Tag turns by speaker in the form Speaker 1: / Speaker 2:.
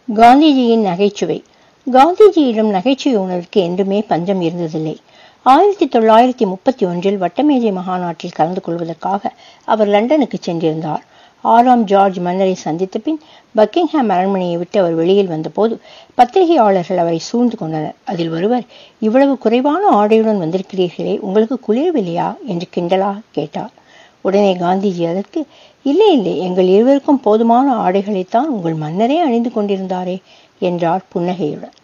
Speaker 1: காந்திஜியின் நகைச்சுவை காந்திஜியிடம் நகைச்சுவை உணர்வுக்கு என்றுமே பஞ்சம் இருந்ததில்லை ஆயிரத்தி தொள்ளாயிரத்தி முப்பத்தி ஒன்றில் வட்டமேஜை மகாநாட்டில் கலந்து கொள்வதற்காக அவர் லண்டனுக்கு சென்றிருந்தார் ஆறாம் ஜார்ஜ் மன்னரை சந்தித்த பின் பக்கிங்ஹாம் அரண்மனையை விட்டு அவர் வெளியில் வந்தபோது பத்திரிகையாளர்கள் அவரை சூழ்ந்து கொண்டனர் அதில் ஒருவர் இவ்வளவு குறைவான ஆடையுடன் வந்திருக்கிறீர்களே உங்களுக்கு குளிரவில்லையா என்று கிண்டலாக கேட்டார் உடனே காந்திஜி அதற்கு இல்லை இல்லை எங்கள் இருவருக்கும் போதுமான ஆடைகளைத்தான் உங்கள் மன்னரே அணிந்து கொண்டிருந்தாரே என்றார் புன்னகையுடன்